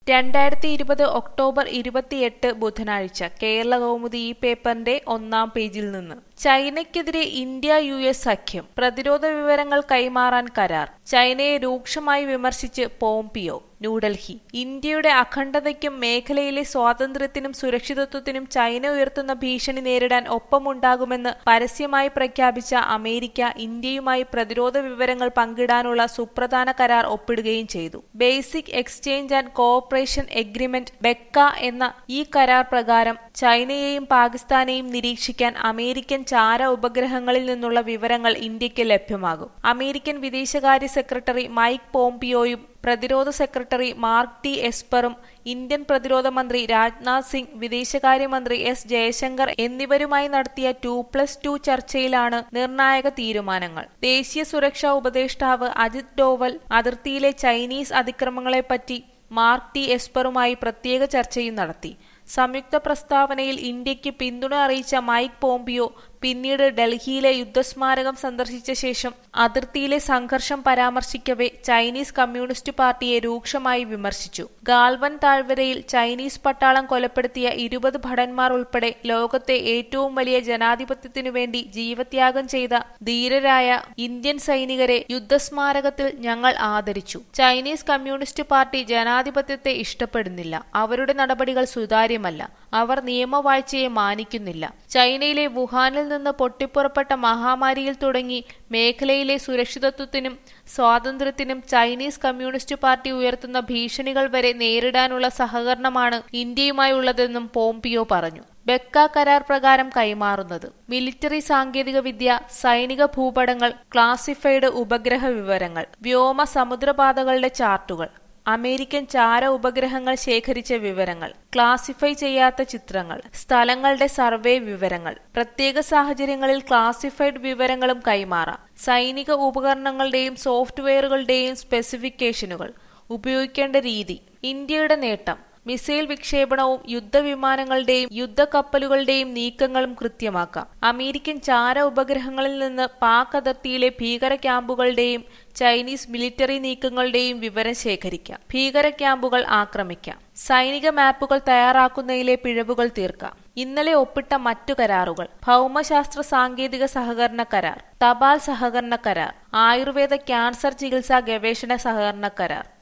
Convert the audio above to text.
രണ്ടായിരത്തി ഇരുപത് ഒക്ടോബർ ഇരുപത്തിയെട്ട് ബുധനാഴ്ച കേരള കൗമുദി ഈ പേപ്പറിന്റെ ഒന്നാം പേജിൽ നിന്ന് ചൈനയ്ക്കെതിരെ ഇന്ത്യ യു എസ് സഖ്യം പ്രതിരോധ വിവരങ്ങൾ കൈമാറാൻ കരാർ ചൈനയെ രൂക്ഷമായി വിമർശിച്ച് പോംപിയോ ന്യൂഡൽഹി ഇന്ത്യയുടെ അഖണ്ഡതയ്ക്കും മേഖലയിലെ സ്വാതന്ത്ര്യത്തിനും സുരക്ഷിതത്വത്തിനും ചൈന ഉയർത്തുന്ന ഭീഷണി നേരിടാൻ ഒപ്പമുണ്ടാകുമെന്ന് പരസ്യമായി പ്രഖ്യാപിച്ച അമേരിക്ക ഇന്ത്യയുമായി പ്രതിരോധ വിവരങ്ങൾ പങ്കിടാനുള്ള സുപ്രധാന കരാർ ഒപ്പിടുകയും ചെയ്തു basic exchange and cooperation agreement BECA എന്ന ഈ കരാർ പ്രകാരം ചൈനയെയും പാകിസ്ഥാനെയും നിരീക്ഷിക്കാൻ അമേരിക്കൻ ചാര ഉപഗ്രഹങ്ങളിൽ നിന്നുള്ള വിവരങ്ങൾ ഇന്ത്യക്ക് ലഭ്യമാകും അമേരിക്കൻ വിദേശകാര്യ സെക്രട്ടറി മൈക്ക് പോംപിയോയും പ്രതിരോധ സെക്രട്ടറി മാർക്ക് ടി എസ്പറും ഇന്ത്യൻ പ്രതിരോധ മന്ത്രി രാജ്നാഥ് സിംഗ് വിദേശകാര്യമന്ത്രി എസ് ജയശങ്കർ എന്നിവരുമായി നടത്തിയ ടു പ്ലസ് ടു ചർച്ചയിലാണ് നിർണായക തീരുമാനങ്ങൾ ദേശീയ സുരക്ഷാ ഉപദേഷ്ടാവ് അജിത് ഡോവൽ അതിർത്തിയിലെ ചൈനീസ് അതിക്രമങ്ങളെപ്പറ്റി മാർക്ക് ടി എസ്പറുമായി പ്രത്യേക ചർച്ചയും നടത്തി സംയുക്ത പ്രസ്താവനയിൽ ഇന്ത്യക്ക് പിന്തുണ അറിയിച്ച മൈക്ക് പോംപിയോ പിന്നീട് ഡൽഹിയിലെ യുദ്ധസ്മാരകം സന്ദർശിച്ച ശേഷം അതിർത്തിയിലെ സംഘർഷം പരാമർശിക്കവെ ചൈനീസ് കമ്മ്യൂണിസ്റ്റ് പാർട്ടിയെ രൂക്ഷമായി വിമർശിച്ചു ഗാൽവൻ താഴ്വരയിൽ ചൈനീസ് പട്ടാളം കൊലപ്പെടുത്തിയ ഇരുപത് ഭടന്മാർ ഉൾപ്പെടെ ലോകത്തെ ഏറ്റവും വലിയ ജനാധിപത്യത്തിനു വേണ്ടി ജീവത്യാഗം ചെയ്ത ധീരരായ ഇന്ത്യൻ സൈനികരെ യുദ്ധസ്മാരകത്തിൽ ഞങ്ങൾ ആദരിച്ചു ചൈനീസ് കമ്മ്യൂണിസ്റ്റ് പാർട്ടി ജനാധിപത്യത്തെ ഇഷ്ടപ്പെടുന്നില്ല അവരുടെ നടപടികൾ സുതാര്യമല്ല അവർ നിയമവാഴ്ചയെ മാനിക്കുന്നില്ല ചൈനയിലെ വുഹാനിൽ നിന്ന് പൊട്ടിപ്പുറപ്പെട്ട മഹാമാരിയിൽ തുടങ്ങി മേഖലയിലെ സുരക്ഷിതത്വത്തിനും സ്വാതന്ത്ര്യത്തിനും ചൈനീസ് കമ്മ്യൂണിസ്റ്റ് പാർട്ടി ഉയർത്തുന്ന ഭീഷണികൾ വരെ നേരിടാനുള്ള സഹകരണമാണ് ഇന്ത്യയുമായുള്ളതെന്നും പോംപിയോ പറഞ്ഞു ബെക്ക കരാർ പ്രകാരം കൈമാറുന്നത് മിലിറ്ററി സാങ്കേതിക വിദ്യ സൈനിക ഭൂപടങ്ങൾ ക്ലാസിഫൈഡ് ഉപഗ്രഹ വിവരങ്ങൾ വ്യോമ സമുദ്രപാതകളുടെ ചാർട്ടുകൾ അമേരിക്കൻ ചാര ഉപഗ്രഹങ്ങൾ ശേഖരിച്ച വിവരങ്ങൾ ക്ലാസിഫൈ ചെയ്യാത്ത ചിത്രങ്ങൾ സ്ഥലങ്ങളുടെ സർവേ വിവരങ്ങൾ പ്രത്യേക സാഹചര്യങ്ങളിൽ ക്ലാസിഫൈഡ് വിവരങ്ങളും കൈമാറാം സൈനിക ഉപകരണങ്ങളുടെയും സോഫ്റ്റ്വെയറുകളുടെയും സ്പെസിഫിക്കേഷനുകൾ ഉപയോഗിക്കേണ്ട രീതി ഇന്ത്യയുടെ നേട്ടം മിസൈൽ വിക്ഷേപണവും യുദ്ധവിമാനങ്ങളുടെയും യുദ്ധക്കപ്പലുകളുടെയും നീക്കങ്ങളും കൃത്യമാക്കാം അമേരിക്കൻ ചാര ഉപഗ്രഹങ്ങളിൽ നിന്ന് പാക് അതിർത്തിയിലെ ഭീകര ക്യാമ്പുകളുടെയും ചൈനീസ് മിലിറ്ററി നീക്കങ്ങളുടെയും വിവരം ശേഖരിക്കാം ഭീകര ക്യാമ്പുകൾ ആക്രമിക്കാം സൈനിക മാപ്പുകൾ തയ്യാറാക്കുന്നതിലെ പിഴവുകൾ തീർക്കാം ഇന്നലെ ഒപ്പിട്ട മറ്റു കരാറുകൾ ഭൗമശാസ്ത്ര സാങ്കേതിക സഹകരണ കരാർ തപാൽ സഹകരണ കരാർ ആയുർവേദ ക്യാൻസർ ചികിത്സാ ഗവേഷണ സഹകരണ കരാർ